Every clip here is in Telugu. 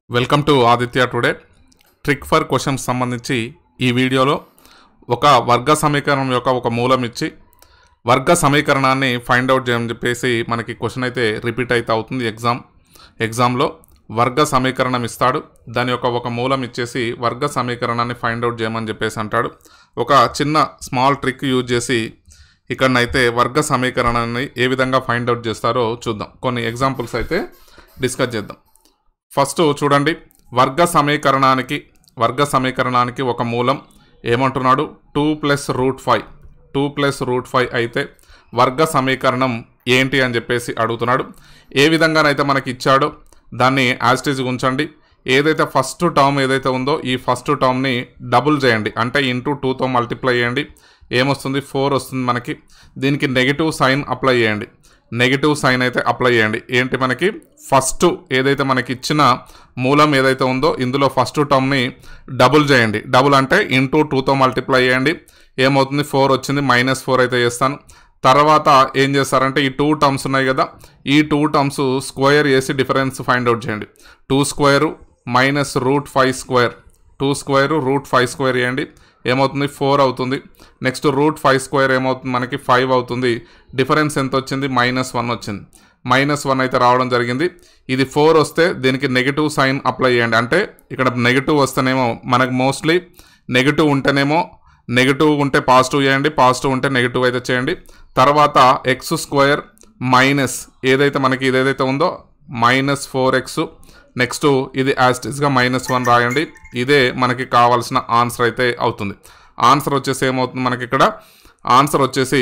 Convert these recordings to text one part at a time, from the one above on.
welcome to Aditya today trick for questions సంబంధించి ఈ వీడియోలో ఒక వర్గ సమీకరణం యొక్క ఒక మూలం ఇచ్చి వర్గ సమీకరణాన్ని ఫైండ్ అవుట్ చేయమని చెప్పేసి మనకి క్వశ్చన్ అయితే రిపీట్ అయితే అవుతుంది ఎగ్జామ్ ఎగ్జామ్లో వర్గ సమీకరణం ఇస్తాడు దాని యొక్క ఒక మూలం ఇచ్చేసి వర్గ సమీకరణాన్ని ఫైండ్ అవుట్ చేయమని చెప్పేసి అంటాడు ఒక చిన్న స్మాల్ ట్రిక్ యూజ్ చేసి ఇక్కడనైతే వర్గ సమీకరణాన్ని ఏ విధంగా ఫైండ్ అవుట్ చేస్తారో చూద్దాం కొన్ని ఎగ్జాంపుల్స్ అయితే డిస్కస్ చేద్దాం ఫస్ట్ చూడండి వర్గ సమీకరణానికి వర్గ సమీకరణానికి ఒక మూలం ఏమంటున్నాడు two plus root five two plus root five అయితే వర్గ సమీకరణం ఏంటి అని చెప్పేసి అడుగుతున్నాడు ఏ విధంగానైతే మనకి ఇచ్చాడో దాన్ని యాస్టేజ్ ఉంచండి ఏదైతే ఫస్ట్ టర్మ్ ఏదైతే ఉందో ఈ ఫస్ట్ టర్మ్ని డబుల్ చేయండి అంటే ఇంటూ టూతో మల్టిప్లై చేయండి ఏమొస్తుంది ఫోర్ వస్తుంది మనకి దీనికి నెగిటివ్ సైన్ అప్లై చేయండి నెగిటివ్ సైన్ అయితే అప్లై చేయండి ఏంటి మనకి ఫస్ట్ ఏదైతే మనకి ఇచ్చిన మూలం ఏదైతే ఉందో ఇందులో ఫస్ట్ టర్మ్ని డబుల్ చేయండి డబుల్ అంటే ఇంటూ టూతో మల్టిప్లై చేయండి ఏమవుతుంది ఫోర్ వచ్చింది మైనస్ ఫోర్ అయితే చేస్తాను తర్వాత ఏం చేస్తారంటే ఈ టూ టర్మ్స్ ఉన్నాయి కదా ఈ టూ టర్మ్స్ స్క్వేర్ చేసి డిఫరెన్స్ ఫైండ్ అవుట్ చేయండి two square minus root five square two square root five square చేయండి ఏమవుతుంది ఫోర్ అవుతుంది నెక్స్ట్ రూట్ ఫైవ్ స్క్వేర్ ఏమవుతుంది మనకి ఫైవ్ అవుతుంది డిఫరెన్స్ ఎంత వచ్చింది మైనస్ వన్ వచ్చింది మైనస్ వన్ అయితే రావడం జరిగింది ఇది ఫోర్ వస్తే దీనికి నెగిటివ్ సైన్ అప్లై చేయండి అంటే ఇక్కడ నెగిటివ్ వస్తేనేమో మనకు మోస్ట్లీ నెగిటివ్ ఉంటేనేమో నెగిటివ్ ఉంటే పాజిటివ్ చేయండి పాజిటివ్ ఉంటే నెగిటివ్ అయితే చేయండి తర్వాత ఎక్స్ స్క్వేర్ మైనస్ ఏదైతే మనకి ఇదేదైతే ఉందో మైనస్ ఫోర్ ఎక్స్ నెక్స్ట్ ఇది యాస్టిస్గా మైనస్ వన్ రాయండి ఇదే మనకి కావాల్సిన ఆన్సర్ అయితే అవుతుంది ఆన్సర్ వచ్చేసి ఏమవుతుంది మనకి ఇక్కడ ఆన్సర్ వచ్చేసి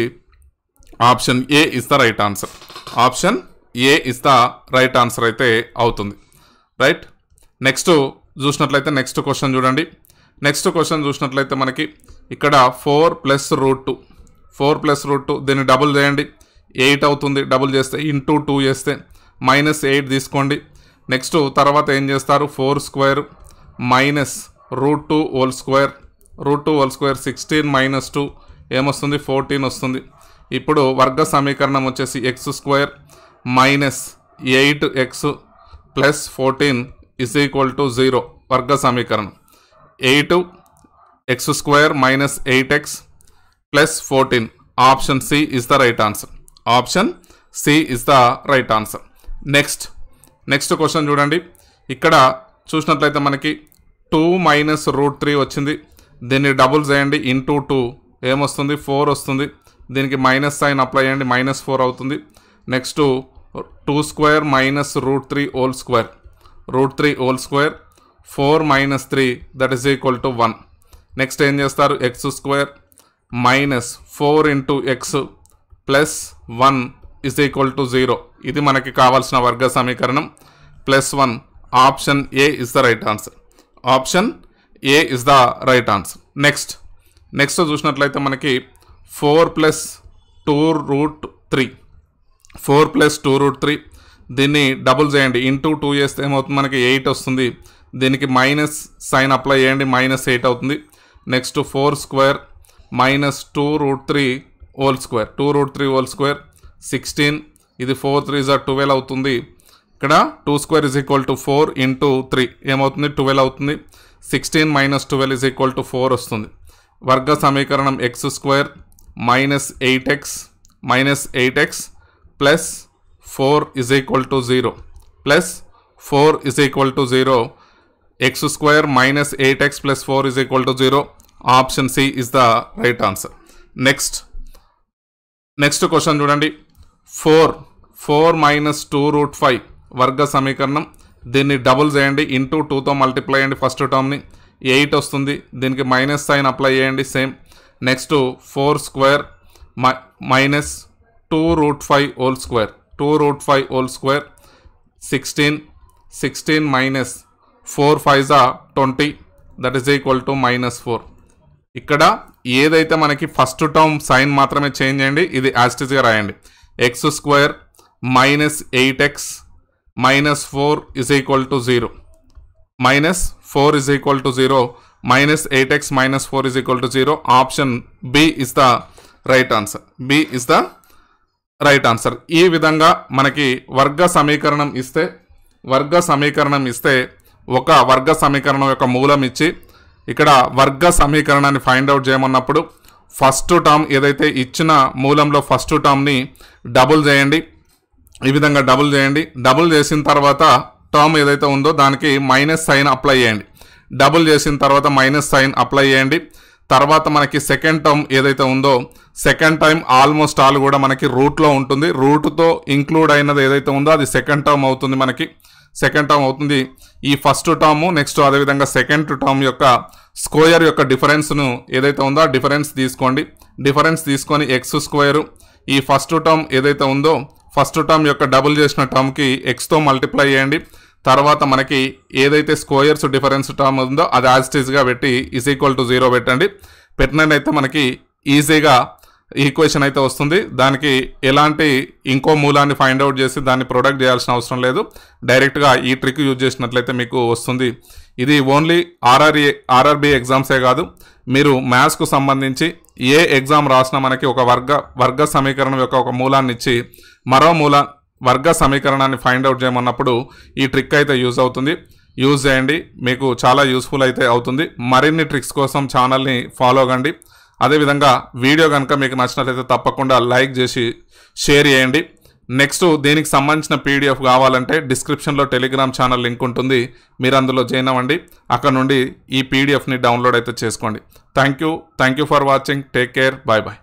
option A is the right answer option A is the right answer అయితే అవుతుంది రైట్ నెక్స్ట్ చూసినట్లయితే నెక్స్ట్ క్వశ్చన్ చూడండి నెక్స్ట్ క్వశ్చన్ చూసినట్లయితే మనకి ఇక్కడ four plus root two four plus root two దీన్ని డబుల్ చేయండి ఎయిట్ అవుతుంది డబుల్ చేస్తే ఇంటూ టూ చేస్తే మైనస్ ఎయిట్ తీసుకోండి నెక్స్ట్ తర్వాత ఏం చేస్తారు four square minus root two whole square root two whole square sixteen minus two ఏమొస్తుంది ఫోర్టీన్ వస్తుంది ఇప్పుడు వర్గ సమీకరణం వచ్చేసి x square minus eight x plus fourteen is equal to zero వర్గ సమీకరణం eight x square minus eight x plus fourteen option C is the right answer option C is the right answer next next question చూడండి ఇక్కడ చూసినట్లయితే మనకి టూ మైనస్ రూట్ త్రీ వచ్చింది దీన్ని డబుల్ చేయండి ఇంటూ టూ ఏమొస్తుంది ఫోర్ వస్తుంది దీనికి మైనస్ సైన్ అప్లై చేయండి మైనస్ ఫోర్ అవుతుంది next two square minus root three whole square root three whole square four minus three that is equal to one next ఏం చేస్తారు x square minus four into x plus one is equal to zero ఇది మనకి కావాల్సిన వర్గ సమీకరణం plus one option A is the right answer option A is the right answer next next చూసినట్లయితే మనకి four plus two root three four plus two root three దీన్ని డబుల్ చేయండి ఇంటూ టూ చేస్తే ఏమవుతుంది మనకి ఎయిట్ వస్తుంది దీనికి మైనస్ సైన్ అప్లై చేయండి మైనస్ ఎయిట్ అవుతుంది next four square minus two root three whole square two root three whole square sixteen ఇది ఫోర్ త్రీ జా ట్వెల్వ్ అవుతుంది ఇక్కడ two square is equal to four into three ఏమవుతుంది ట్వెల్వ్ అవుతుంది sixteen minus twelve is equal to four వస్తుంది వర్గ సమీకరణం X square minus eight x minus eight x plus four is equal to zero plus four is equal to zero x square minus eight x plus four is equal to zero option C is the right answer next next question చూడండి four four minus two root five వర్గ సమీకరణం దీన్ని డబుల్ చేయండి ఇంటూ టూతో మల్టిప్లై చేయండి ఫస్ట్ టర్మ్ని ఎయిట్ వస్తుంది దీనికి మైనస్ సైన్ అప్లై చేయండి same next four square minus two root five whole square two root five whole square sixteen sixteen minus four five జా twenty that is equal to minus four ఇక్కడ ఏదైతే మనకి ఫస్ట్ టర్మ్ సైన్ మాత్రమే చేంజ్ చేయండి ఇది యాస్టిస్గా రాయండి x square minus eight x minus four is equal to zero minus four is equal to zero minus eight x minus four is equal to zero option B is the right answer B is the right answer ఈ విధంగా మనకి వర్గ సమీకరణం ఇస్తే వర్గ సమీకరణం ఇస్తే ఒక వర్గ సమీకరణం యొక్క మూలం ఇచ్చి ఇక్కడ వర్గ సమీకరణాన్ని ఫైండ్ అవుట్ చేయమన్నప్పుడు ఫస్ట్ టర్మ్ ఏదైతే ఇచ్చిన మూలంలో ఫస్ట్ టర్మ్ని డబుల్ చేయండి ఈ విధంగా డబుల్ చేయండి డబుల్ చేసిన తర్వాత టర్మ్ ఏదైతే ఉందో దానికి మైనస్ సైన్ అప్లై చేయండి డబుల్ చేసిన తర్వాత మైనస్ సైన్ అప్లై చేయండి తర్వాత మనకి సెకండ్ టర్మ్ ఏదైతే ఉందో సెకండ్ టైం ఆల్మోస్ట్ ఆల్ కూడా మనకి రూట్లో ఉంటుంది రూట్తో ఇంక్లూడ్ అయినది ఏదైతే ఉందో అది సెకండ్ టర్మ్ అవుతుంది మనకి సెకండ్ టర్మ్ అవుతుంది ఈ ఫస్ట్ టర్మ్ నెక్స్ట్ అదేవిధంగా సెకండ్ టర్మ్ యొక్క స్క్వేర్ యొక్క డిఫరెన్స్ను ఏదైతే ఉందో ఆ డిఫరెన్స్ తీసుకోండి డిఫరెన్స్ తీసుకొని ఎక్స్ స్క్వేర్ ఈ ఫస్ట్ టర్మ్ ఏదైతే ఉందో ఫస్ట్ టర్మ్ యొక్క డబుల్ చేసిన టర్మ్కి ఎక్స్తో మల్టిప్లై చేయండి తర్వాత మనకి ఏదైతే స్క్వేర్స్ డిఫరెన్స్ టర్మ్ ఉందో అది యాజిటీస్గా పెట్టి ఈజ్ ఈక్వల్ టు జీరో పెట్టండి పెట్టినట్టయితే మనకి ఈజీగా ఈక్వేషన్ అయితే వస్తుంది దానికి ఎలాంటి ఇంకో మూలాన్ని ఫైండ్ అవుట్ చేసి దాన్ని ప్రొడక్ట్ చేయాల్సిన అవసరం లేదు డైరెక్ట్గా ఈ ట్రిక్ యూజ్ చేసినట్లయితే మీకు వస్తుంది ఇది ఓన్లీ ఆర్ఆర్ఏ ఆర్ఆర్బి ఎగ్జామ్సే కాదు మీరు మ్యాథ్స్కు సంబంధించి ఏ ఎగ్జామ్ రాసినా మనకి ఒక వర్గ వర్గ సమీకరణం యొక్క ఒక మూలాన్ని ఇచ్చి మరో మూల వర్గ సమీకరణాన్ని ఫైండ్ అవుట్ చేయమన్నప్పుడు ఈ ట్రిక్ అయితే యూజ్ అవుతుంది యూజ్ చేయండి మీకు చాలా యూస్ఫుల్ అయితే అవుతుంది మరిన్ని ట్రిక్స్ కోసం ఛానల్ని ఫాలో కండి అదేవిధంగా వీడియో కనుక మీకు నచ్చినట్లయితే తప్పకుండా లైక్ చేసి షేర్ చేయండి నెక్స్ట్ దీనికి సంబంధించిన పీడిఎఫ్ కావాలంటే డిస్క్రిప్షన్లో టెలిగ్రామ్ ఛానల్ లింక్ ఉంటుంది మీరు అందులో జాయిన్ అవ్వండి అక్కడ నుండి ఈ పీడిఎఫ్ని డౌన్లోడ్ అయితే చేసుకోండి thank you thank you for watching take care bye bye